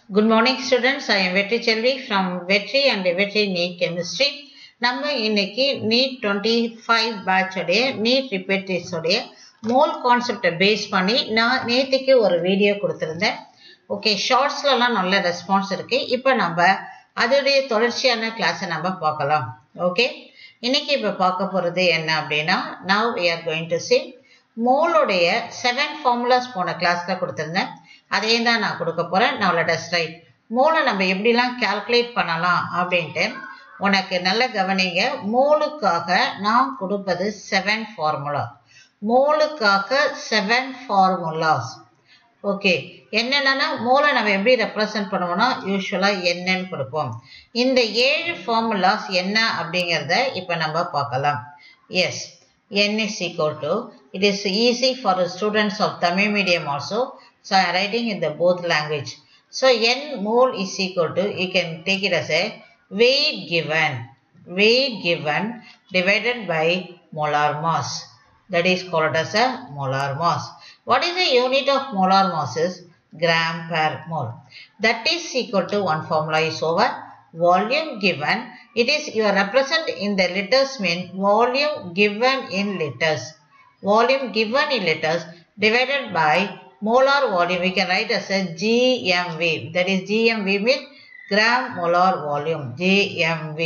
Good morning students. I am Vetri Chelvi from Vetri and Vetri NEET Chemistry. நம்ம இன்னைக்கு NEET twenty five பேட்சோடைய NEET ரிப்பேட்டரிஸோடைய mole கான்செப்டை face பண்ணி நான் நேற்றுக்கு ஒரு வீடியோ கொடுத்துருந்தேன் ஓகே ஷார்ட்ஸ்லலாம் நல்ல ரெஸ்பான்ஸ் இருக்கு இப்போ நம்ம அதோடைய தொடர்ச்சியான கிளாஸை நம்ம பார்க்கலாம் ஓகே இன்னைக்கு இப்போ பார்க்க போகிறது என்ன அப்படின்னா now we are going to see மோலுடைய செவன் ஃபார்முலாஸ் போன கிளாஸில் கொடுத்துருந்தேன் அதே தான் நான் கொடுக்க போகிறேன் நான் டெஸ்ட் ரைட் மோலை நம்ம எப்படிலாம் கால்குலேட் பண்ணலாம் அப்படின்ட்டு உனக்கு நல்ல கவனிங்க மோலுக்காக நான் கொடுப்பது செவன் ஃபார்முலா மோலுக்காக செவன் ஃபார்முலாஸ் ஓகே என்னென்னா மோலை நம்ம எப்படி ரெப்ரசன்ட் பண்ணுவோம்னா யூஸ்வலாக என்னன்னு கொடுப்போம் இந்த ஏழு ஃபார்முலாஸ் என்ன அப்படிங்கிறத இப்போ நம்ம பார்க்கலாம் yes n is equal to it is easy for the students of Tamil medium also so I am writing in the both language so n mole is equal to you can take it as a weight given weight given divided by molar mass that is called as a molar mass what is the unit of molar mass is gram per mole that is equal to one formula is over volume given it is you are represent in the liters mean volume given in liters volume given in liters divided by molar volume we can write as a gmv that is gmv means gram molar volume gmv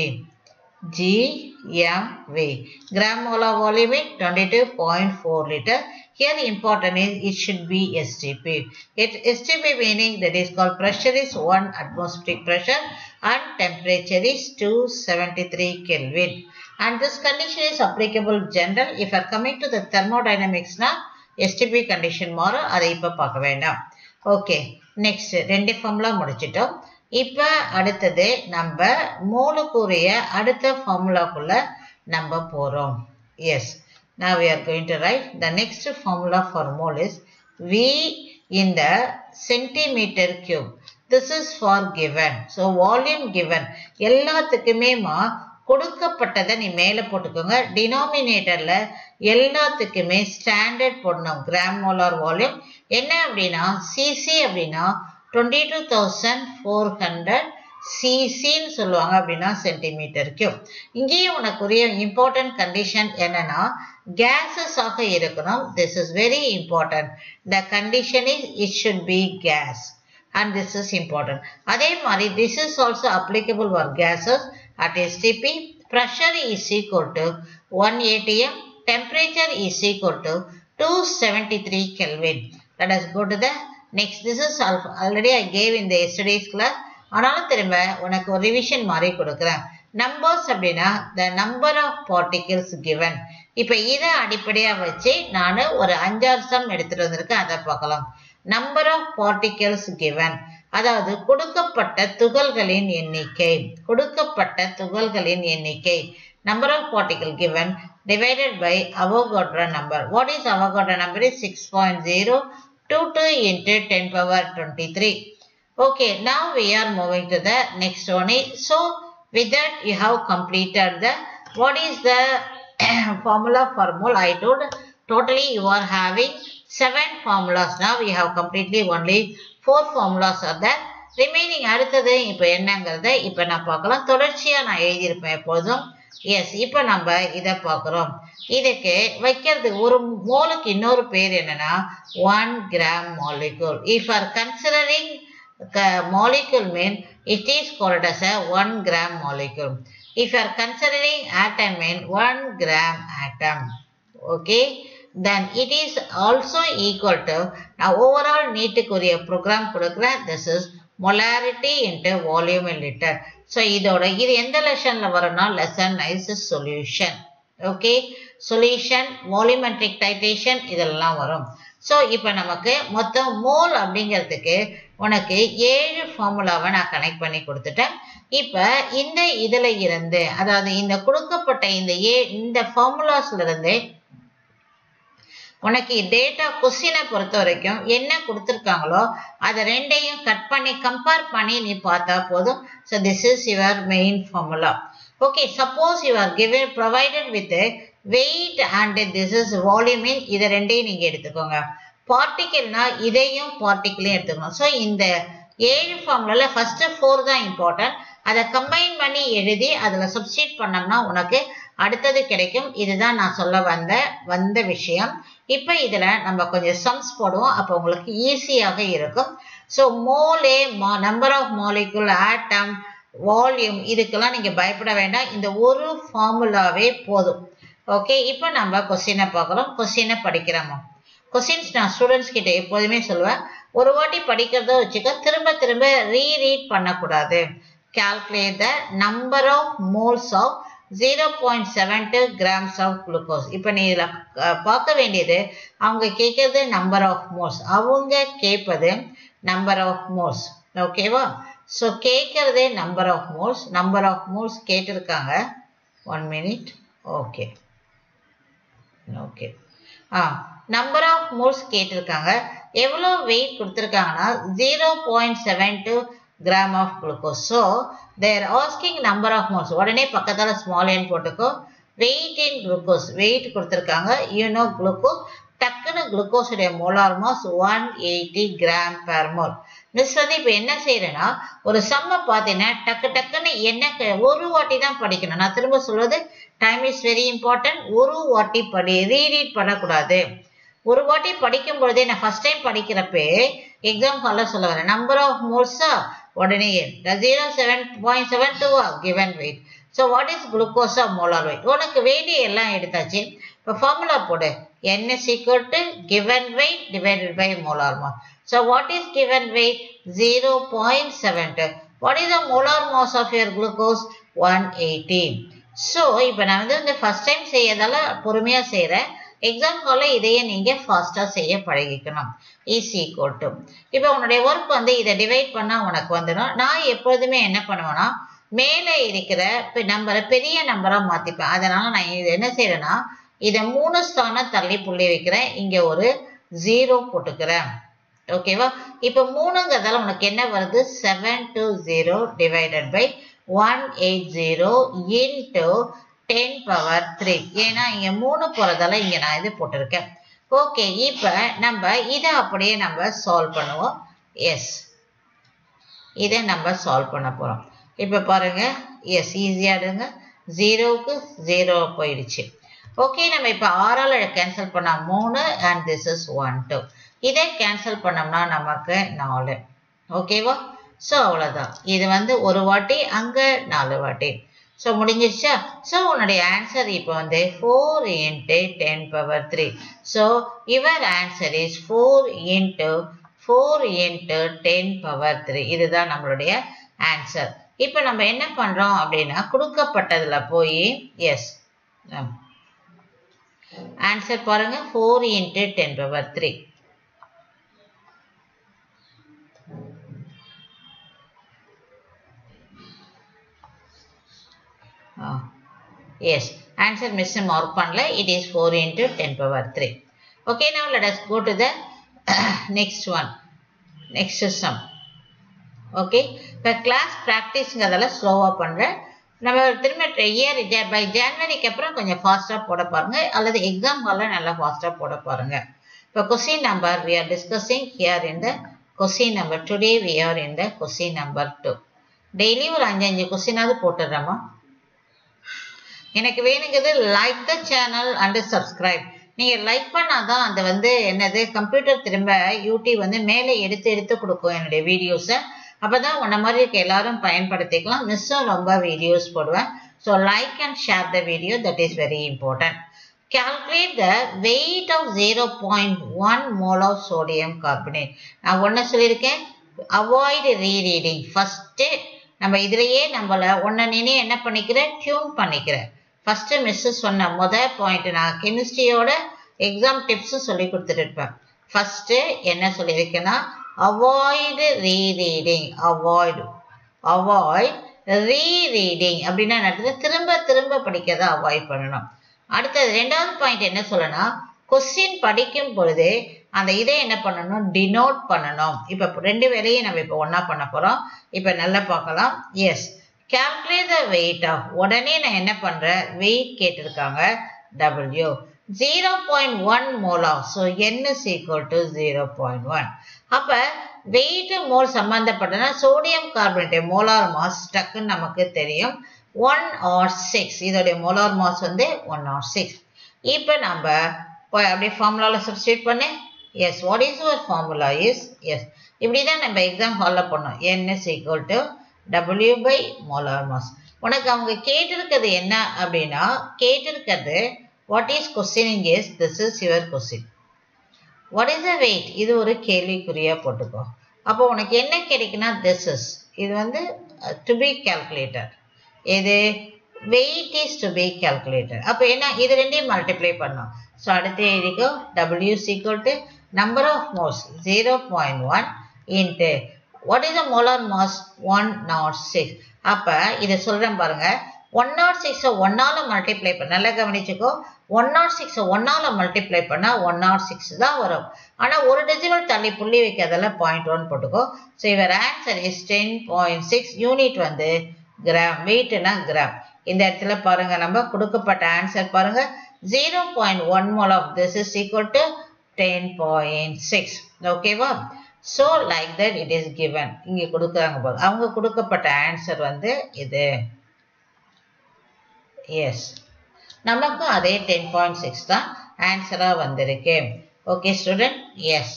gmv gram molar volume is 22.4 liter here the important is it should be STP. It STP meaning that is called pressure is 1 atmospheric pressure and temperature is 273 Kelvin. And this condition is applicable general. If you are coming to the thermodynamics now, STP condition மாறும் அதை இப்போ பார்க்க வேண்டாம் okay next ரெண்டு formula முடிச்சிட்டோம் இப்போ அடுத்தது நம்ம மூலுக்குரிய அடுத்த ஃபார்முலாக்குள்ள நம்ம போகிறோம் yes Now we are going to write the next formula for mole is V in the centimeter cube. This is for given. So volume given. எல்லாத்துக்குமே மா கொடுக்கப்பட்டதை நீ மேலே போட்டுக்கோங்க டினாமினேட்டரில் எல்லாத்துக்குமே ஸ்டாண்டர்ட் போடணும் கிராம் மோலார் வால்யூம் என்ன அப்படின்னா சிசி அப்படின்னா twenty two thousand four hundred சிசின்னு சொல்லுவாங்க அப்படின்னா சென்டிமீட்டர் கியூப் இங்கேயும் உனக்குரிய இம்பார்ட்டன்ட் கண்டிஷன் என்னன்னா கேஸஸ் ஆக இருக்கணும் this is very important the condition is it should be gas and this is important அதே மாதிரி this is also applicable for gases at STP pressure is equal to one ATM temperature is equal to two seventy three kelvin let us go to the next this is already I gave இந்த yesterday's class ஆனாலும் திரும்ப உனக்கு ஒரு revision மாதிரி கொடுக்குறேன் numbers அப்படின்னா the number of particles given இப்போ இதை அடிப்படையாக வச்சு நான் ஒரு அஞ்சாறு சம் எடுத்துட்டு வந்திருக்கேன் அதை பார்க்கலாம் நம்பர் ஆஃப் பார்ட்டிகிள்ஸ் கிவன் அதாவது கொடுக்கப்பட்ட துகள்களின் எண்ணிக்கை கொடுக்கப்பட்ட துகள்களின் எண்ணிக்கை number of particle given divided by Avogadro number what is Avogadro number is six point zero two two into ten power twenty three okay now we are moving to the next one so with that you have completed the what is the formula for mole i told totally you are having seven formulas now we have completely only four formulas are there remaining அடுத்தது இப்போ என்னங்கிறத இப்போ நான் பார்க்கலாம் தொடர்ச்சியாக நான் எழுதியிருப்பேன் எப்போதும் S இப்போ நம்ம இதை பார்க்குறோம் இதுக்கு வைக்கிறது ஒரு மோலுக்கு இன்னொரு பேர் என்னன்னா one gram molecule if are considering molecule mean it is called as a 1 gram molecule. If you are considering atom mean 1 gram atom. Okay. Then it is also equal to now overall நீட்டுக்குரிய program கொடுக்குறேன் this is molarity into volume in liter. So இதோட இது எந்த லெசன்ல வரும்னா lesson nice solution okay solution volumetric titration இதெல்லாம் வரும் so இப்போ நமக்கு மொத்தம் மோல் அப்படிங்கிறதுக்கு உனக்கு ஏழு ஃபார்முலாவை நான் கனெக்ட் பண்ணி கொடுத்துட்டேன் இப்போ இந்த இதில் இருந்து அதாவது இந்த கொடுக்கப்பட்ட இந்த ஏ இந்த ஃபார்முலாஸ்ல இருந்து உனக்கு டேட்டா கொஸ்டினை பொறுத்த வரைக்கும் என்ன கொடுத்துருக்காங்களோ அதை ரெண்டையும் கட் பண்ணி கம்பேர் பண்ணி நீ பார்த்தா போதும் so this is your main formula okay suppose you are given provided with weight and this is வால்யூமின் இதை ரெண்டையும் நீங்கள் எடுத்துக்கோங்க பார்ட்டிக்கிள்னா இதையும் பார்ட்டிக்கிளையும் எடுத்துக்கணும் ஸோ இந்த ஏழு ஃபார்முலால ஃபர்ஸ்ட் ஃபோர் தான் இம்பார்ட்டன்ட் அதை கம்பைன் பண்ணி எழுதி அதில் சப்ஸ்டியூட் பண்ணோம்னா உனக்கு அடுத்தது கிடைக்கும் இதுதான் நான் சொல்ல வந்த வந்த விஷயம் இப்போ இதில் நம்ம கொஞ்சம் சம்ஸ் போடுவோம் அப்போ உங்களுக்கு ஈஸியாக இருக்கும் ஸோ மோலே number of molecule atom volume இதுக்கெல்லாம் நீங்கள் பயப்பட வேண்டாம் இந்த ஒரு ஃபார்முலாவே போதும் ஓகே இப்போ நம்ம கொஸ்டினை பார்க்குறோம் கொஸ்டினை படிக்கிறோமா கொஸ்டின்ஸ் நான் ஸ்டூடெண்ட்ஸ் கிட்ட எப்போதுமே சொல்லுவேன் ஒரு வாட்டி படிக்கிறத வச்சுக்க திரும்ப திரும்ப ரீரீட் பண்ணக்கூடாது calculate the number of moles of 0.72 grams of glucose இப்போ நீ இதில் பார்க்க வேண்டியது அவங்க கேட்கறது நம்பர் ஆஃப் மோல்ஸ் அவங்க கேட்பது நம்பர் ஆஃப் மோல்ஸ் ஓகேவா ஸோ கேட்கறதே number of moles number of moles கேட்டிருக்காங்க ஒன் மினிட் ஓகே ஓகே ஆ நம்பர் ஆஃப் மோல்ஸ் கேட்டிருக்காங்க எவ்வளோ வெயிட் கொடுத்துருக்காங்கன்னா zero point seven two gram of glucose so they're asking number of moles உடனே பக்கத்தில் small n போட்டுக்கோ வெயிட் இன் குளுக்கோஸ் வெயிட் கொடுத்துருக்காங்க you know glucose டக்குன்னு குளுக்கோஸுடைய molar mass one eighty gram per mole miss வந்து இப்போ என்ன செய்யறேன்னா ஒரு சம்மை பார்த்தீங்கன்னா டக்கு டக்குன்னு என்ன ஒரு வாட்டி தான் படிக்கணும் நான் திரும்ப சொல்வது டைம் இஸ் வெரி இம்பார்ட்டன்ட் ஒரு வாட்டி படி ரீரீட் பண்ணக்கூடாது ஒரு வாட்டி படிக்கும் பொழுதே நான் ஃபர்ஸ்ட் டைம் படிக்கிறப்பே எக்ஸாம் ஹாலில் சொல்ல வரேன் நம்பர் ஆஃப் மோல்ஸா உடனே zero seven point seven two given weight so what is glucose of molar weight உனக்கு வெயிட் எல்லாம் எடுத்தாச்சு இப்போ ஃபார்முலா போடு n is equal to given weight divided by molar mass. So what is given weight? 0.72. What is the molar mass of your glucose? 180. So இப்போ நான் வந்து இந்த first time செய்யறதால பொறுமையாக செய்கிறேன் எக்ஸாம் ஹாலில் இதையே நீங்கள் ஃபாஸ்ட்டாக செய்ய பழகிக்கணும் ஈஸி ஈக்குவல் டு இப்போ உன்னுடைய ஒர்க் வந்து இதை டிவைட் பண்ணால் உனக்கு வந்துடும் நான் எப்பொழுதுமே என்ன பண்ணுவேன்னா மேலே இருக்கிற நம்பரை பெரிய நம்பராக மாற்றிப்பேன் அதனால் நான் இது என்ன செய்கிறேன்னா இதை மூணு ஸ்தானம் தள்ளி புள்ளி வைக்கிறேன் இங்கே ஒரு ஜீரோ போட்டுக்கிறேன் ஓகேவா இப்போ மூணுங்கிறதால உனக்கு என்ன வருது seven two zero divided by one eight zero into ten power three ஏன்னா இங்கே மூணு போகிறதால இங்கே நான் இது போட்டிருக்கேன் ஓகே இப்போ நம்ம இதை அப்படியே நம்ம சால்வ் பண்ணுவோம் எஸ் இதை நம்ம சால்வ் பண்ண போகிறோம் இப்போ பாருங்க எஸ் ஈஸியாக எடுங்க ஜீரோவுக்கு ஜீரோ போயிடுச்சு ஓகே நம்ம இப்போ ஆறால் கேன்சல் பண்ணால் மூணு and this is one two இதை கேன்சல் பண்ணோம்னா நமக்கு நாலு ஓகேவா ஸோ அவ்வளோதான் இது வந்து ஒரு வாட்டி அங்கே நாலு வாட்டி ஸோ முடிஞ்சிருச்சா ஸோ உன்னுடைய ஆன்சர் இப்போ வந்து four into ten power three so your answer is four into four into ten power three இதுதான் நம்மளுடைய ஆன்சர் இப்போ நம்ம என்ன பண்ணுறோம் அப்படின்னா கொடுக்கப்பட்டதில் போய் எஸ் ஆன்சர் பாருங்க four into ten power three yes answer miss mark பண்ணல it is four into ten power three okay now let us go to the next one next sum okay இப்போ கிளாஸ் ப்ராக்டிஸ்ங்கிறதெல்லாம் ஸ்லோவாக பண்ணுறேன் நம்ம திரும்ப year by ஜான்வரிக்கு அப்புறம் கொஞ்சம் ஃபாஸ்ட்டாக போட பாருங்க அல்லது எக்ஸாம் ஹாலில் நல்லா ஃபாஸ்ட்டாக போட பாருங்க இப்போ question number we are discussing here இந்த question number today we are இந்த கொஸ்டின் நம்பர் டூ டெய்லி ஒரு அஞ்சு அஞ்சு கொஸ்டினாவது போட்டுடுறோமா எனக்கு வேணுங்கிறது like the channel and subscribe நீங்கள் லைக் பண்ணாதான் அந்த வந்து என்னது கம்ப்யூட்டர் திரும்ப யூடியூப் வந்து மேலே எடுத்து எடுத்து கொடுக்கும் என்னுடைய வீடியோஸை அப்போ தான் உன்ன மாதிரி இருக்க எல்லாரும் பயன்படுத்திக்கலாம் மிஸ்ஸும் ரொம்ப வீடியோஸ் போடுவேன் so like and share the video that is very important calculate the weight of 0.1 mole of sodium carbonate நான் ஒன்று சொல்லியிருக்கேன் அவாய்டு ரீரீடிங் ஃபஸ்ட்டு நம்ம இதுலேயே நம்மளை ஒன்றை நினைவு என்ன பண்ணிக்கிறேன் டியூன் பண்ணிக்கிறேன் ஃபஸ்ட்டு மிஸ்ஸு சொன்ன முதல் பாயிண்ட் நான் கெமிஸ்ட்ரியோட எக்ஸாம் டிப்ஸும் சொல்லி கொடுத்துட்டு இருப்பேன் ஃபஸ்ட்டு என்ன சொல்லியிருக்கேன்னா avoid rereading avoid avoid rereading அப்படின்னா நடத்துது திரும்ப திரும்ப படிக்கிறத அவாய்ட் பண்ணணும் அடுத்தது ரெண்டாவது பாயிண்ட் என்ன சொல்லணும் கொஸ்டின் படிக்கும் பொழுது அந்த இதை என்ன பண்ணணும் டினோட் பண்ணணும் இப்போ ரெண்டு வேலையும் நம்ம இப்போ ஒன்றா பண்ண போகிறோம் இப்போ நல்லா பார்க்கலாம் yes calculate the weight of உடனே நான் என்ன பண்ணுறேன் வெயிட் கேட்டிருக்காங்க W zero point one molar so n is equal to zero point one அப்போ வெயிட் மோல் சம்பந்தப்பட்டனா சோடியம் கார்பனேட் மோலார் மாஸ் டக்குன்னு நமக்கு தெரியும் ஒன் ஆர் சிக்ஸ் இதோடைய மோலார் மாஸ் வந்து ஒன் ஆர் சிக்ஸ் இப்போ நம்ம அப்படியே ஃபார்முலாவில் சப்ஸ்டியூட் பண்ணு yes what is your formula is yes இப்படி தான் நம்ம எக்ஸாம் ஹாலில் பண்ணோம் n is equal to W by molar mass உனக்கு அவங்க கேட்டிருக்கிறது என்ன அப்படின்னா கேட்டிருக்கிறது what is questioning is this is your question what is the weight இது ஒரு கேள்விக்குறியாக போட்டுக்கோ அப்போ உனக்கு என்ன கிடைக்குன்னா திஸ் இஸ் இது வந்து டு பி கேல்குலேட்டர் இது weight is to be calculator அப்போ என்ன இது ரெண்டையும் மல்டிப்ளை பண்ணோம் ஸோ அடுத்து எழுதிக்கோ W equal to number of moles zero point one into what is the molar mass one naught six அப்போ இதை சொல்கிறேன் பாருங்கள் ஒன் நாட் சிக்ஸை ஒன்னால் மல்டிப்ளை பண்ண நல்லா கவனிச்சுக்கோ ஒன் நாட் சிக்ஸை ஒன்னால் மல்டிப்ளை பண்ணால் ஒன் நாட் சிக்ஸ் தான் வரும் ஆனால் ஒரு டெசிமல் தள்ளி புள்ளி வைக்கிறதால பாயிண்ட் ஒன் போட்டுக்கோ ஸோ இவர் answer is ten point six unit வந்து கிராம் வெயிட்னா கிராம் இந்த இடத்துல பாருங்க நம்ம கொடுக்கப்பட்ட ஆன்சர் பாருங்க zero point one mole of this is equal to ten point six ஓகேவா so like that it is given இங்கே கொடுக்குறாங்க போது அவங்க கொடுக்கப்பட்ட ஆன்சர் வந்து இது எஸ் நமக்கும் அதே டென் பாயிண்ட் சிக்ஸ் தான் ஆன்சராக வந்திருக்கு ஓகே ஸ்டூடெண்ட் எஸ்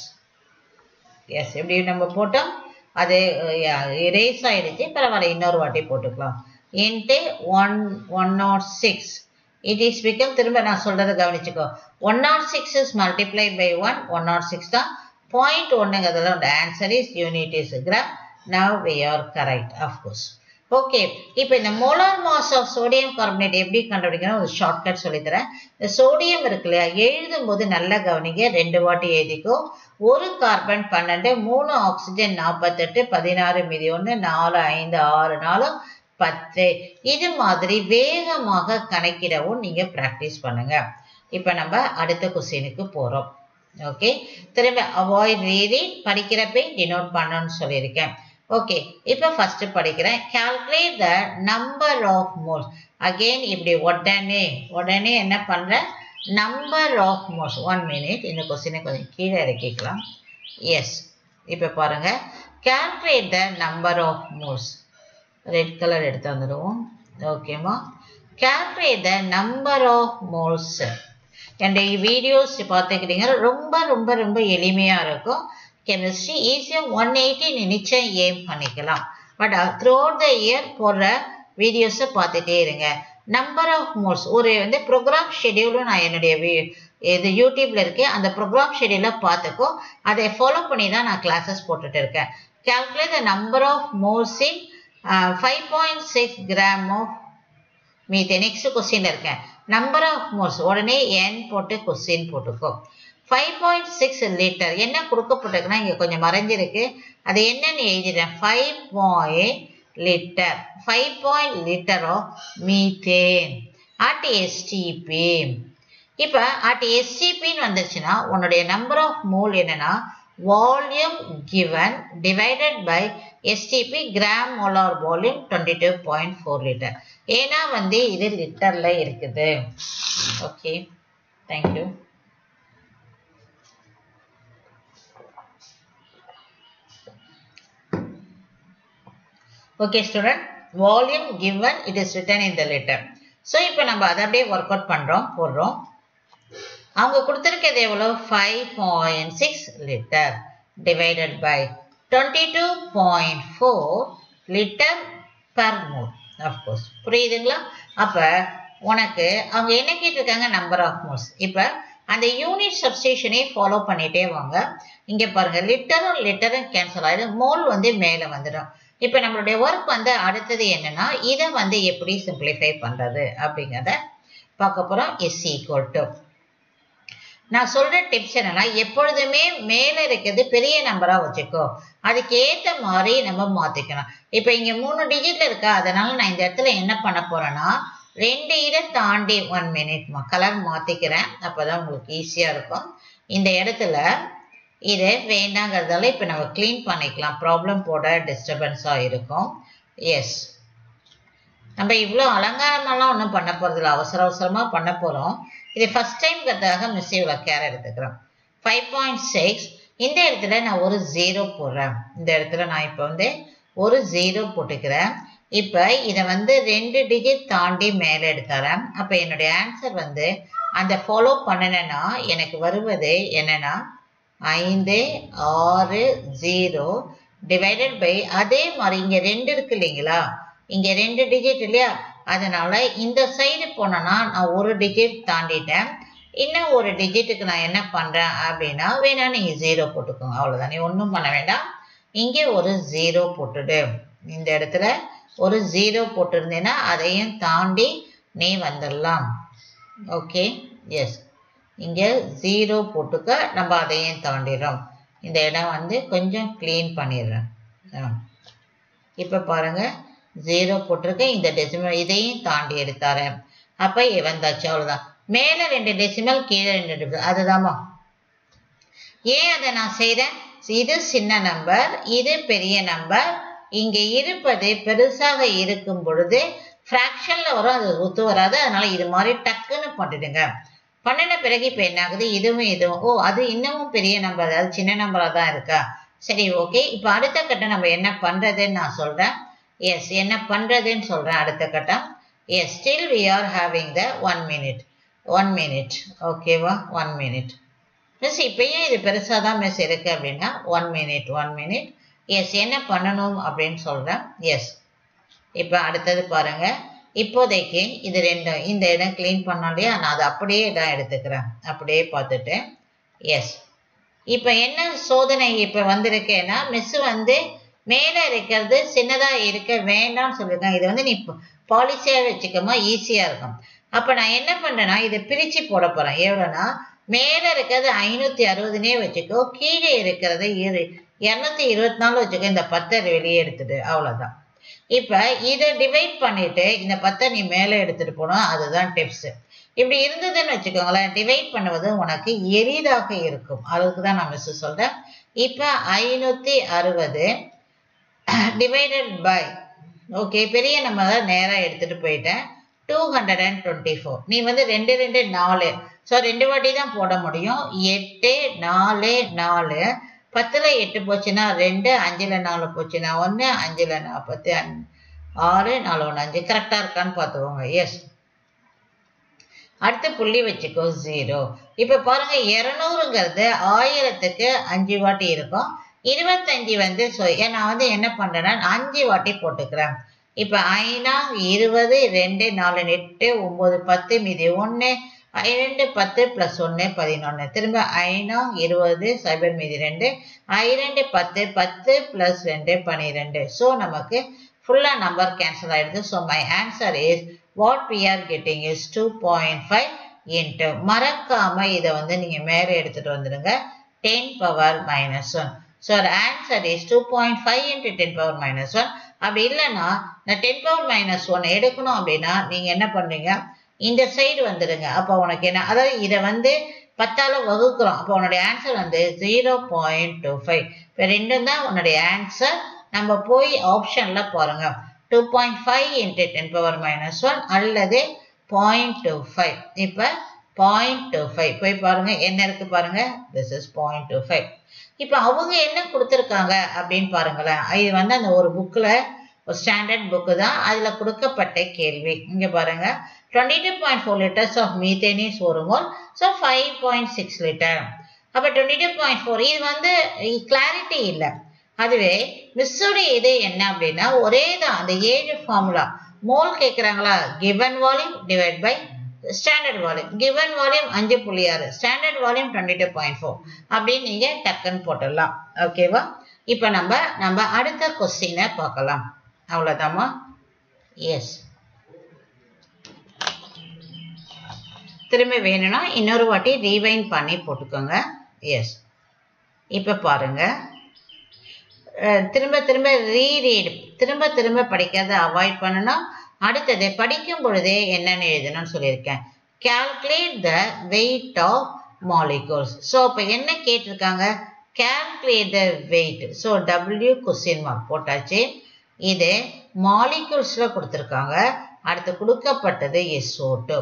எஸ் எப்படி நம்ம போட்டோம் அது இரேஸ் ஆயிடுச்சு பரவாயில்ல இன்னொரு வாட்டி போட்டுக்கலாம் into one one naught six it is become திரும்ப நான் சொல்றதை கவனிச்சுக்கோ one naught six is multiply by one one naught six தான் பாயிண்ட் ஒன்றுங்கிறதுல உங்க answer is unit is gram now we are correct of course okay இப்போ இந்த molar mass of sodium carbonate எப்படி கண்டுபிடிக்கணும் ஒரு ஷார்ட்கட் சொல்லித்தரேன் இந்த சோடியம் இருக்கு இல்லையா எழுதும் போது நல்லா கவனிங்க ரெண்டு வாட்டி எழுதிக்கோ ஒரு கார்பன் பன்னெண்டு மூணு ஆக்சிஜன் நாற்பத்தெட்டு பதினாறு மீதி ஒன்று நாலு ஐந்து ஆறு நாலு பத்து இது மாதிரி வேகமாக கணக்கிடவும் நீங்க ப்ராக்டிஸ் பண்ணுங்க இப்போ நம்ம அடுத்த கொஸ்டினுக்கு போறோம் ஓகே திரும்ப அவாய்ட் ரீடிங் படிக்கிறப்ப டினோட் பண்ணணும்னு சொல்லியிருக்கேன் ஓகே இப்போ ஃபர்ஸ்ட் படிக்கிறேன் calculate the number of moles again இப்படி உடனே உடனே என்ன பண்றேன் number of moles one minute இந்த கொஸ்டினை கொஞ்சம் கீழே இறக்கிக்கலாம் எஸ் இப்போ பாருங்க calculate the number of moles red colour எடுத்து வந்துடுவோம் ஓகேம்மா calculate the number of moles என்னுடைய வீடியோஸ் பார்த்துக்கிட்டீங்க ரொம்ப ரொம்ப ரொம்ப எளிமையாக இருக்கும் கெமிஸ்ட்ரி ஈஸியாக ஒன் எயிட்டி நிச்சயம் ஏம் பண்ணிக்கலாம் but throughout the year போடுற வீடியோஸை பார்த்துட்டே இருங்க நம்பர் ஆஃப் மோல்ஸ் ஒரு வந்து ப்ரோக்ராம் ஷெடியூலும் நான் என்னுடைய இது யூடியூப்ல இருக்கு அந்த ப்ரோக்ராம் ஷெடியூலை பார்த்துக்கோ அதை ஃபாலோ பண்ணி தான் நான் கிளாஸஸ் போட்டுட்டு இருக்கேன் calculate the number of moles in uh, 5.6 gram of methane next question இருக்கேன் நம்பர் ஆஃப் மோல்ஸ் உடனே என் போட்டு கொஸ்டின் போட்டுக்கோ ஃபைவ் பாயிண்ட் சிக்ஸ் லிட்டர் என்ன கொடுக்கப்பட்டிருக்குன்னா இங்கே கொஞ்சம் மறைஞ்சிருக்கு அது என்னன்னு எழுதிடுறேன் five point litre five point litre of methane at STP இப்போ அட் எஸ்டிபின்னு வந்துருச்சுன்னா உன்னுடைய நம்பர் ஆஃப் மோல் என்னன்னா volume given divided by STP gram molar volume twenty two point four litre ஏன்னா வந்து இது லிட்டர்ல இருக்குது okay thank you okay student volume given it is written in the letter so இப்போ நம்ம அதை அப்படியே ஒர்க் அவுட் பண்ணுறோம் போடுறோம் அவங்க கொடுத்துருக்கிறது எவ்வளோ five point six litre divided by twenty two point four litre per mole of course புரியுதுங்களா அப்போ உனக்கு அவங்க என்ன கேட்டிருக்காங்க நம்பர் ஆஃப் மோல்ஸ் இப்போ அந்த யூனிட் சப்ஸ்டேஷனே ஃபாலோ பண்ணிட்டே வாங்க இங்கே பாருங்க லிட்டரும் லிட்டரும் கேன்சல் ஆகிடும் மோல் வந்து மேலே வந்துடும் இப்போ நம்மளுடைய ஒர்க் வந்து அடுத்தது என்னன்னா இதை வந்து எப்படி சிம்பிளிஃபை பண்ணுறது அப்படிங்கிறத பார்க்க போகிறோம் இஸ் ஈக்குவல் டு நான் சொல்ற டிப்ஸ் என்னன்னா எப்பொழுதுமே மேல இருக்கிறது பெரிய நம்பரா வச்சுக்கோ அதுக்கு ஏத்த மாதிரி நம்ம மாத்திக்கணும் இப்ப இங்க மூணு டிஜிட்ல இருக்கா அதனால நான் இந்த இடத்துல என்ன பண்ண போறேன்னா ரெண்டு இதை தாண்டி ஒன் மினிட் கலர் மாத்திக்கிறேன் அப்பதான் உங்களுக்கு ஈஸியா இருக்கும் இந்த இடத்துல இது வேண்டாங்கிறதால இப்ப நம்ம கிளீன் பண்ணிக்கலாம் ப்ராப்ளம் போட டிஸ்டர்பன்ஸா இருக்கும் எஸ் நம்ம இவ்வளோ அலங்காரமெல்லாம் ஒன்றும் பண்ண போகிறதில்ல அவசர அவசரமாக பண்ண போகிறோம் இது ஃபர்ஸ்ட் டைம்ங்கிறதுக்காக மிஸ் இவ்வளோ கேர் எடுத்துக்கிறோம் ஃபைவ் பாயிண்ட் சிக்ஸ் இந்த இடத்துல நான் ஒரு ஜீரோ போடுறேன் இந்த இடத்துல நான் இப்போ வந்து ஒரு ஜீரோ போட்டுக்கிறேன் இப்போ இதை வந்து ரெண்டு டிஜிட் தாண்டி மேலே எடுத்துறேன் அப்போ என்னுடைய ஆன்சர் வந்து அந்த ஃபாலோ பண்ணினேன்னா எனக்கு வருவது என்னன்னா ஐந்து ஆறு ஜீரோ டிவைடட் பை அதே மாதிரி இங்கே ரெண்டு இருக்கு இல்லைங்களா இங்கே ரெண்டு டிஜிட் இல்லையா அதனால இந்த சைடு போனோன்னா நான் ஒரு டிஜிட் தாண்டிட்டேன் இன்னும் ஒரு டிஜிட்டுக்கு நான் என்ன பண்ணுறேன் அப்படின்னா வேணா நீங்கள் ஜீரோ போட்டுக்கோங்க அவ்வளோதான் நீ ஒன்றும் பண்ண வேண்டாம் இங்கே ஒரு ஜீரோ போட்டுடு இந்த இடத்துல ஒரு ஜீரோ போட்டிருந்தேன்னா அதையும் தாண்டி நீ வந்துடலாம் ஓகே எஸ் இங்கே ஜீரோ போட்டுக்க நம்ம அதையும் தாண்டிடுறோம் இந்த இடம் வந்து கொஞ்சம் க்ளீன் பண்ணிடுறேன் இப்போ பாருங்க ஜீரோ போட்டிருக்கேன் இந்த டெசிமல் இதையும் தாண்டி எடுத்தாரேன் அப்போ வந்தாச்சு அவ்வளோதான் மேலே ரெண்டு டெசிமல் கீழே ரெண்டு டெசிமல் அதுதாம்மா ஏன் அதை நான் செய்கிறேன் இது சின்ன நம்பர் இது பெரிய நம்பர் இங்கே இருப்பது பெருசாக இருக்கும் பொழுது ஃப்ராக்ஷனில் வரும் அது ஒத்து வராது அதனால இது மாதிரி டக்குன்னு பண்ணிடுங்க பண்ணின பிறகு இப்போ என்ன ஆகுது இதுவும் இதுவும் ஓ அது இன்னமும் பெரிய நம்பர் அது சின்ன நம்பராக தான் இருக்கா சரி ஓகே இப்போ அடுத்த கட்டம் நம்ம என்ன பண்ணுறதுன்னு நான் சொல்கிறேன் எஸ் என்ன பண்ணுறதுன்னு சொல்கிறேன் அடுத்த கட்டம் yes still we are having the one minute one minute ஓகேவா ஒன் மினிட் மிஸ் இப்பயும் இது பெருசாக தான் மிஸ் இருக்குது அப்படின்னா one minute one minute yes என்ன பண்ணணும் அப்படின்னு சொல்கிறேன் எஸ் இப்போ அடுத்தது பாருங்கள் இப்போதைக்கு இது ரெண்டு இந்த இடம் க்ளீன் பண்ணோம் இல்லையா நான் அதை அப்படியே இடம் எடுத்துக்கிறேன் அப்படியே பார்த்துட்டு எஸ் இப்போ என்ன சோதனை இப்போ வந்திருக்கேன்னா மிஸ் வந்து மேலே இருக்கிறது சின்னதாக இருக்க வேண்டாம்னு சொல்லியிருக்காங்க இது வந்து நீ பாலிசியாக வச்சுக்கமா ஈஸியாக இருக்கும் அப்போ நான் என்ன பண்ணுறேன்னா இதை பிரித்து போட போகிறேன் எவ்வளோனா மேலே இருக்கிறது ஐநூற்றி அறுபதுனே வச்சுக்கோ கீழே இருக்கிறது இரு இரநூத்தி இருபத்தி நாலு வச்சுக்கோ இந்த பத்தை வெளியே எடுத்துட்டு அவ்வளோதான் இப்போ இதை டிவைட் பண்ணிட்டு இந்த பத்தை நீ மேலே எடுத்துட்டு போனோம் அதுதான் டிப்ஸ் இப்படி இருந்ததுன்னு வச்சுக்கோங்களேன் டிவைட் பண்ணுவது உனக்கு எளிதாக இருக்கும் அதுக்கு தான் நான் மிஸ் சொல்கிறேன் இப்போ ஐநூற்றி அறுபது டிவைடட் பை ஓகே பெரிய நம்ம தான் நேராக எடுத்துகிட்டு போயிட்டேன் two hundred and twenty four நீ வந்து ரெண்டு ரெண்டு நாலு ஸோ ரெண்டு வாட்டி தான் போட முடியும் எட்டு நாலு நாலு பத்தில் எட்டு போச்சுன்னா ரெண்டு அஞ்சில் நாலு போச்சுன்னா ஒன்று அஞ்சில் நாற்பத்தி அஞ் ஆறு நாலு ஒன்று அஞ்சு கரெக்டாக இருக்கான்னு பார்த்துக்கோங்க எஸ் அடுத்து புள்ளி வச்சுக்கோ ஜீரோ இப்போ பாருங்க இரநூறுங்கிறது ஆயிரத்துக்கு அஞ்சு வாட்டி இருக்கும் இருபத்தஞ்சி வந்து ஸோ நான் வந்து என்ன பண்ணுறேன்னா அஞ்சு வாட்டி போட்டுக்கிறேன் இப்போ ஐநா இருபது ரெண்டு நாலு எட்டு ஒம்பது பத்து மீதி ஒன்று ரெண்டு பத்து ப்ளஸ் ஒன்று பதினொன்று திரும்ப ஐநா இருபது சைபர் மீதி ரெண்டு ஐரெண்டு பத்து பத்து ப்ளஸ் ரெண்டு பன்னிரெண்டு ஸோ நமக்கு ஃபுல்லாக நம்பர் கேன்சல் ஆகிடுது so my answer is what we are getting is two point five into மறக்காமல் இதை வந்து நீங்கள் மேலே எடுத்துகிட்டு வந்துடுங்க ten power minus one so answer is two point five into ten power minus one அப்படி இல்லைன்னா இந்த டென் பவர் மைனஸ் ஒன் எடுக்கணும் அப்படின்னா நீங்கள் என்ன பண்ணுறீங்க இந்த சைடு வந்துடுங்க அப்போ உனக்கு என்ன அதாவது இதை வந்து பத்தால் வகுக்கிறோம் அப்போ உன்னுடைய ஆன்சர் வந்து ஜீரோ பாயிண்ட் டூ ஃபைவ் இப்போ ரெண்டும் தான் உன்னுடைய ஆன்சர் நம்ம போய் ஆப்ஷனில் பாருங்க two point five into ten power minus one அல்லது பாயிண்ட் டூ ஃபைவ் இப்போ பாயிண்ட் டூ ஃபைவ் போய் பாருங்க என்ன இருக்கு பாருங்க this is point two five இப்போ அவங்க என்ன கொடுத்துருக்காங்க அப்படின்னு பாருங்களேன் இது வந்து அந்த ஒரு புக்கில் ஒரு ஸ்டாண்டர்ட் புக்கு தான் அதில் கொடுக்கப்பட்ட கேள்வி இங்கே பாருங்க twenty two point four litres of methane is ஒரு mole so five point six litre அப்போ டுவெண்ட்டி டூ பாயிண்ட் ஃபோர் இது வந்து கிளாரிட்டி இல்லை அதுவே மிஸ்ஸுடைய இது என்ன அப்படின்னா ஒரே தான் அந்த ஏழு ஃபார்முலா மோல் கேட்குறாங்களா given volume divide by standard volume given volume அஞ்சு புள்ளி ஆறு standard volume twenty two point four அப்படின்னு நீங்கள் டக்குன்னு போட்டுடலாம் ஓகேவா இப்போ நம்ம நம்ம அடுத்த கொஸ்டினை பார்க்கலாம் அவ்வளோதாம்மா எஸ் திரும்ப வேணும்னா இன்னொரு வாட்டி ரீவைன் பண்ணி போட்டுக்கோங்க எஸ் இப்போ பாருங்க திரும்ப திரும்ப ரீரீட் திரும்ப திரும்ப படிக்கிறத அவாய்ட் பண்ணணும் அடுத்தது படிக்கும் பொழுதே என்னென்னு எழுதணும்னு சொல்லியிருக்கேன் calculate the weight of molecules so இப்போ என்ன கேட்டிருக்காங்க calculate the weight so W question mark போட்டாச்சு இது மாலிகூல்ஸில் கொடுத்துருக்காங்க அடுத்து கொடுக்கப்பட்டது எஸ்ஓ டூ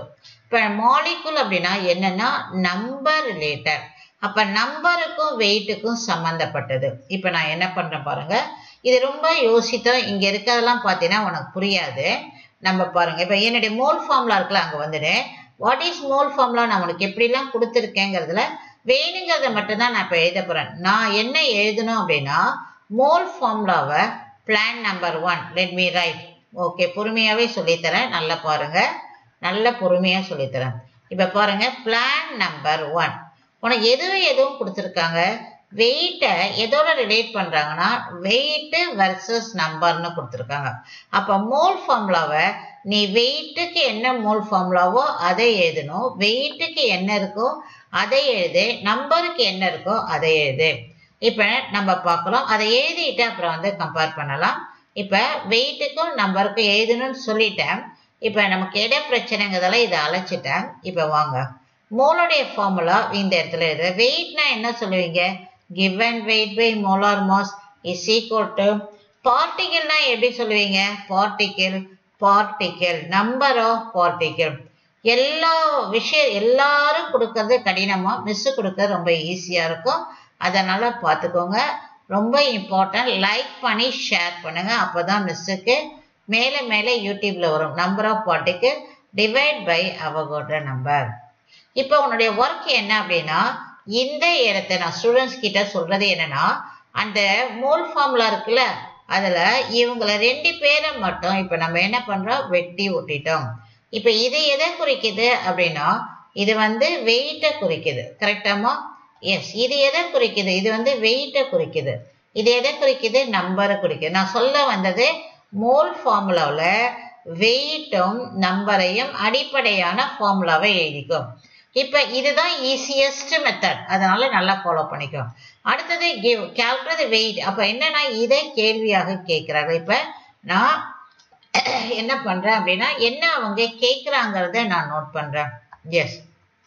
இப்போ மாலிகுல் அப்படின்னா என்னன்னா நம்பர் ரிலேட்டட் அப்ப நம்பருக்கும் வெயிட்டுக்கும் சம்பந்தப்பட்டது இப்ப நான் என்ன பண்றேன் பாருங்க இது ரொம்ப யோசித்தோம் இங்க இருக்கிறதெல்லாம் பார்த்தீங்கன்னா உனக்கு புரியாது நம்ம பாருங்க இப்ப என்னுடைய மோல் ஃபார்ம்லா இருக்குல்ல அங்க வந்துடு வாட் இஸ் மோல் ஃபார்ம்லா நான் உனக்கு எப்படிலாம் கொடுத்துருக்கேங்கிறதுல வேணுங்கிறத மட்டும்தான் நான் இப்ப எழுத போறேன் நான் என்ன எழுதணும் அப்படின்னா மோல் ஃபார்ம்லாவை plan number one let me write okay பொறுமையாவே சொல்லித்தரேன் நல்லா பாருங்க நல்ல பொறுமையா சொல்லித்தரேன் இப்ப பாருங்க பிளான் நம்பர் ஒன் உனக்கு எதுவும் எதுவும் கொடுத்துருக்காங்க வெயிட்டை எதோட ரிலேட் பண்றாங்கன்னா வெயிட் வர்சஸ் நம்பர்னு கொடுத்துருக்காங்க அப்ப மோல் ஃபார்முலாவை நீ வெயிட்டுக்கு என்ன மோல் ஃபார்முலாவோ அதை எழுதணும் வெயிட்டுக்கு என்ன இருக்கோ அதை எழுது நம்பருக்கு என்ன இருக்கோ அதை எழுது இப்ப நம்ம பார்க்கலாம் அதை எழுதிட்டு அப்புறம் வந்து கம்பேர் பண்ணலாம் இப்ப வெயிட்டுக்கும் நம்பருக்கும் எழுதணும்னு சொல்லிட்டேன் இப்ப நமக்கு இட பிரச்சனைங்கிறதால இதை அழைச்சிட்டேன் இப்ப வாங்க மோலுடைய ஃபார்முலா இந்த இடத்துல எழுது வெயிட்னா என்ன சொல்லுவீங்க given weight by molar mass is equal to பார்ட்டிகிள்னா எப்படி சொல்லுவீங்க particle particle number of particle எல்லா விஷயம் எல்லாரும் கொடுக்கறது கடினமா மிஸ் கொடுக்கறது ரொம்ப ஈஸியா இருக்கும் அதனால பார்த்துக்கோங்க ரொம்ப இம்பார்ட்டன்ட் லைக் பண்ணி ஷேர் பண்ணுங்க அப்பதான் மிஸ்ஸுக்கு மேலே மேலே யூடியூப்ல வரும் number of particle divide by Avogadro number இப்போ உன்னுடைய ஒர்க் என்ன அப்படின்னா இந்த இடத்த நான் ஸ்டூடெண்ட்ஸ் கிட்ட சொல்றது என்னன்னா அந்த மோல் ஃபார்முலா இருக்குல்ல அதுல இவங்கள ரெண்டு பேரை மட்டும் இப்ப நம்ம என்ன பண்றோம் வெட்டி ஒட்டிட்டோம் இப்ப இது எதை குறிக்குது அப்படின்னா இது வந்து வெயிட்டை குறிக்குது கரெக்டாமா எஸ் இது எதை குறிக்குது இது வந்து வெயிட்டை குறிக்குது இது எதை குறிக்குது நம்பரை குறிக்குது நான் சொல்ல வந்தது மோல் ஃபார்முலாவில் வெயிட்டும் நம்பரையும் அடிப்படையான ஃபார்முலாவை எழுதிக்கும் இப்ப இதுதான் ஈஸியஸ்ட் மெத்தட் அதனால நல்லா ஃபாலோ பண்ணிக்கோ அடுத்தது கிவ் கால்குலேட் வெயிட் அப்ப என்னன்னா இதை கேள்வியாக கேட்கிறாங்க இப்ப நான் என்ன பண்றேன் அப்படின்னா என்ன அவங்க கேட்கிறாங்கிறத நான் நோட் பண்றேன் எஸ்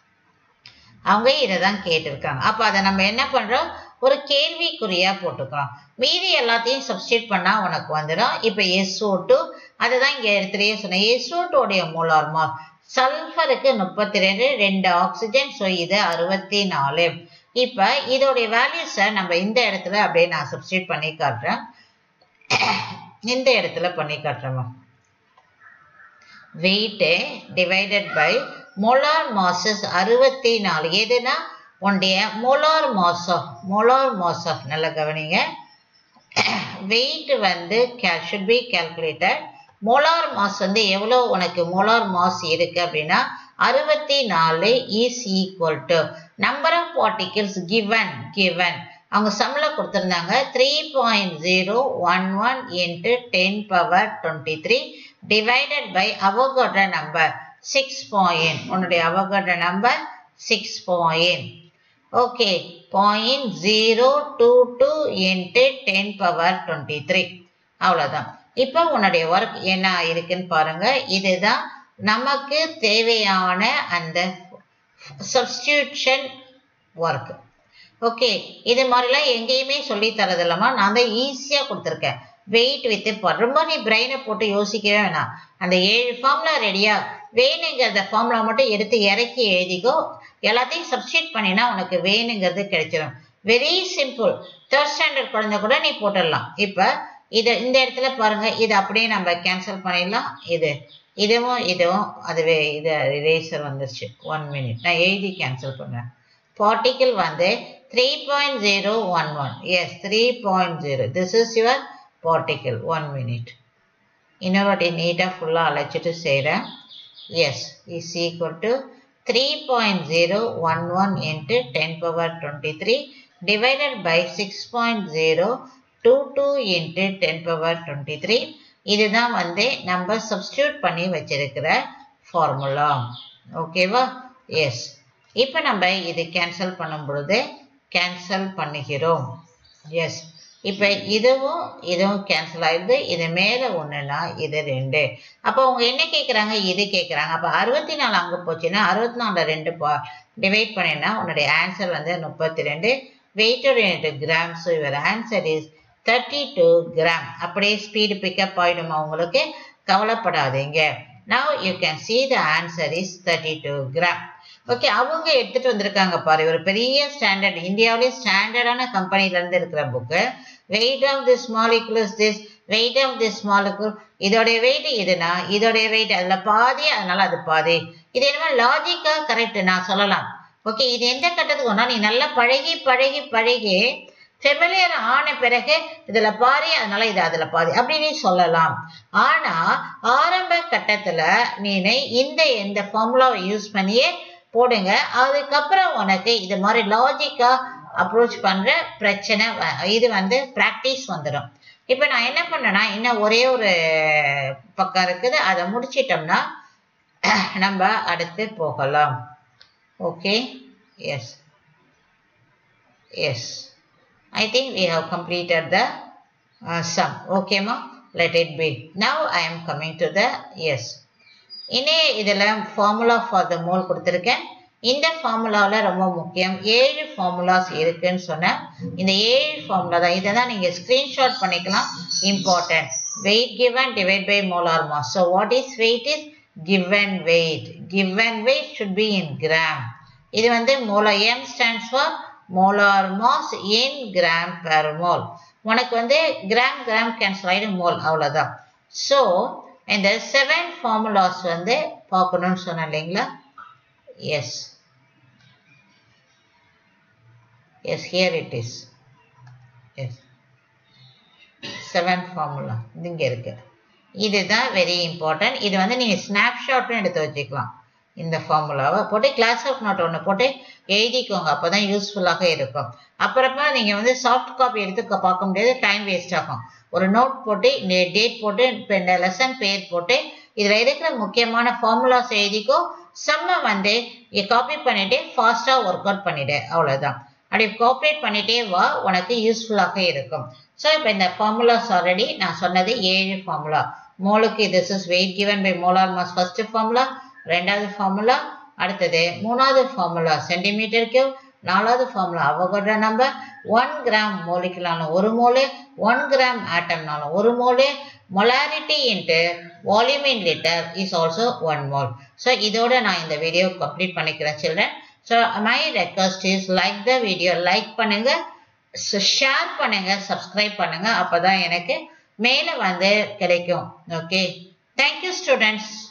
அவங்க இதை தான் கேட்டிருக்காங்க அப்ப அதை நம்ம என்ன பண்றோம் ஒரு கேள்விக்குறியா போட்டுக்கிறோம் மீதி எல்லாத்தையும் சப்ஸ்டியூட் பண்ணா உனக்கு வந்துடும் இப்ப எஸ்ஓ டூ அதுதான் இங்க இடத்துலயே சொன்னேன் எஸ்ஓ டூடைய மூலார் மார்க் சல்ஃபருக்கு முப்பத்தி ரெண்டு ரெண்டு ஆக்சிஜன் ஸோ இது அறுபத்தி நாலு இப்போ இதோடைய வேல்யூஸை நம்ம இந்த இடத்துல அப்படியே நான் சப்ஸ்டியூட் பண்ணி காட்டுறேன் இந்த இடத்துல பண்ணி காட்டுறேன் weight divided by molar masses அறுபத்தி நாலு எதுனா உன்னுடைய மொலார் மாசம் மொலார் மாசம் நல்லா கவனிங்க வெயிட் வந்து should be calculated molar mass வந்து எவ்வளோ உனக்கு மோலார் மாஸ் இருக்கு அப்படின்னா அறுபத்தி நாலு is equal to number of particles given given அவங்க சம்ல கொடுத்துருந்தாங்க three point zero one one into ten power twenty three divided by Avogadro number six point உன்னுடைய Avogadro number six point okay point zero two two into ten power twenty three அவ்வளோதான் இப்போ உன்னுடைய work என்ன இருக்குன்னு பாருங்க இதுதான் நமக்கு தேவையான அந்த சப்ஸ்டியூஷன் ஒர்க் ஓகே இது மாதிரிலாம் எங்கேயுமே சொல்லி தரது இல்லாமல் நான் தான் ஈஸியாக கொடுத்துருக்கேன் வெயிட் வித்து ரொம்ப நீ பிரெயினை போட்டு யோசிக்கவே வேணாம் அந்த ஏழு ஃபார்முலா ரெடியா வேணுங்கிறத ஃபார்முலா மட்டும் எடுத்து இறக்கி எழுதிக்கோ எல்லாத்தையும் சப்ஸ்டியூட் பண்ணினா உனக்கு வேணுங்கிறது கிடைச்சிடும் வெரி சிம்பிள் தேர்ட் ஸ்டாண்டர்ட் குழந்தை கூட நீ போட்டுடலாம் இப்போ இது இந்த இடத்துல பாருங்க இது அப்படியே நம்ம கேன்சல் பண்ணிடலாம் இது இதுவும் இதுவும் அதுவே இது ரேசர் வந்துருச்சு ஒன் மினிட் நான் எழுதி கேன்சல் பண்ணேன் பார்ட்டிக்கிள் வந்து three point zero one one yes three point zero this is your particle one minute இன்னொரு வாட்டி நீட்டாக ஃபுல்லாக அழைச்சிட்டு செய்கிறேன் S is equal to three point zero one one into ten power twenty three divided by six point zero two two into ten power twenty three இதுதான் வந்து நம்ம substitute பண்ணி வச்சிருக்கிற ஃபார்முலா ஓகேவா எஸ் இப்போ நம்ம இது கேன்சல் பண்ணும் பொழுது கேன்சல் பண்ணுகிறோம் எஸ் இப்போ இதுவும் இதுவும் கேன்சல் ஆயிடுது இது மேலே ஒன்றுனா இது ரெண்டு அப்போ அவங்க என்ன கேட்குறாங்க இது கேட்குறாங்க அப்போ அறுபத்தி நாலு அங்கே போச்சுன்னா அறுபத்தி நாலு ரெண்டு பா டிவைட் பண்ணினா உன்னுடைய ஆன்சர் வந்து முப்பத்தி ரெண்டு வெயிட்டோட gram so your answer is thirty two gram அப்படியே ஸ்பீடு பிக்கப் ஆகிடுமா உங்களுக்கு கவலைப்படாதீங்க now you can see the answer is 32 gram okay அவங்க எடுத்துட்டு வந்திருக்காங்க பாரு ஒரு பெரிய ஸ்டாண்டர்ட் இந்தியாவிலேயே ஸ்டாண்டர்டான கம்பெனில இருந்து இருக்கிற book weight of this molecule is this weight of this molecule இதோடைய வெயிட் இதுனா இதோடைய வெயிட் அதுல பாதி அதனால அது பாதி இது என்னமோ லாஜிக்கா கரெக்ட் நான் சொல்லலாம் ஓகே இது எந்த கட்டத்துக்கு ஒன்னா நீ நல்லா பழகி பழகி பழகி ஃபெமிலியர் ஆன பிறகு இதுல பாதி அதனால இது அதுல பாதி அப்படின்னு சொல்லலாம் ஆனா ஆரம்ப கட்டத்துல நீனு இந்த இந்த ஃபார்முலாவை யூஸ் பண்ணியே போடுங்க அதுக்கப்புறம் உனக்கு இது மாதிரி லாஜிக்கா அப்ரோச் பண்ற பிரச்சனை வ- இது வந்து பிராக்டிஸ் வந்துடும் இப்போ நான் என்ன பண்ணேன்னா இன்னும் ஒரே ஒரு பக்கம் இருக்குது அதை முடிச்சிட்டோம்னா நம்ம அடுத்து போகலாம் okay yes yes I think we have completed the uh, sum. Okay, ma? Let it be. Now I am coming to the yes. இனி இதில் ஃபார்முலா ஃபார் த மோல் கொடுத்துருக்கேன் இந்த ஃபார்முலாவில் ரொம்ப முக்கியம் ஏழு ஃபார்முலாஸ் இருக்குன்னு சொன்னேன் இந்த ஏழு ஃபார்முலா தான் இதை தான் நீங்கள் ஸ்க்ரீன்ஷாட் பண்ணிக்கலாம் important weight given divide by molar mass so what is weight is given weight given weight should be in gram இது வந்து molar m stands for molar mass in gram per mole உனக்கு வந்து gram gram cancel ஆயிடும் mole அவ்வளவுதான் so இந்த seven formulas வந்து பார்க்கணும்னு சொன்னேன் இல்லைங்களா yes yes here it is yes seven formula இங்க இருக்கு இதுதான் வெரி இம்பார்ட்டன்ட் இது வந்து நீங்க ஸ்னாப்ஷாட்டும் எடுத்து வச்சுக்கலாம் இந்த ஃபார்முலாவை போட்டு கிளாஸ் ஆஃப் நோட் ஒன்று போட்டு எழுதிக்கோங்க அப்பதான் யூஸ்ஃபுல்லாக இருக்கும் அப்புறமா நீங்க வந்து சாஃப்ட் காப்பி எடுத்து க- பார்க்க முடியாது டைம் வேஸ்ட் ஆகும் ஒரு நோட் போட்டு டேட் போட்டு இப்போ இந்த லெசன் பேர் போட்டு இதுல இருக்கிற முக்கியமான ஃபார்முலாஸ் எழுதிக்கோ செம்ம வந்து காப்பி பண்ணிட்டு ஃபாஸ்டா ஒர்க் அவுட் பண்ணிடு அவ்வளவுதான் அப்படி கோஆப்ரேட் பண்ணிட்டே வா உனக்கு யூஸ்ஃபுல்லாக இருக்கும் ஸோ இப்போ இந்த ஃபார்முலாஸ் ஆல்ரெடி நான் சொன்னது ஏழு ஃபார்முலா மோலுக்கு this is weight given by molar mass first formula ரெண்டாவது ஃபார்முலா அடுத்தது மூணாவது ஃபார்முலா சென்டிமீட்டர் கியூப் நாலாவது formula Avogadro number one gram மோலிகுலான ஒரு மோலு ஒன் கிராம் ஆட்டம்னாலும் ஒரு mole molarity into volume in litre is also one mole so இதோட நான் இந்த வீடியோ கம்ப்ளீட் பண்ணிக்கிறேன் children so my request is like the video like பண்ணுங்க ஷேர் பண்ணுங்க சப்ஸ்கிரைப் பண்ணுங்க அப்பதான் எனக்கு மேலே வந்து கிடைக்கும் ஓகே தேங்க்யூ ஸ்டூடெண்ட்ஸ்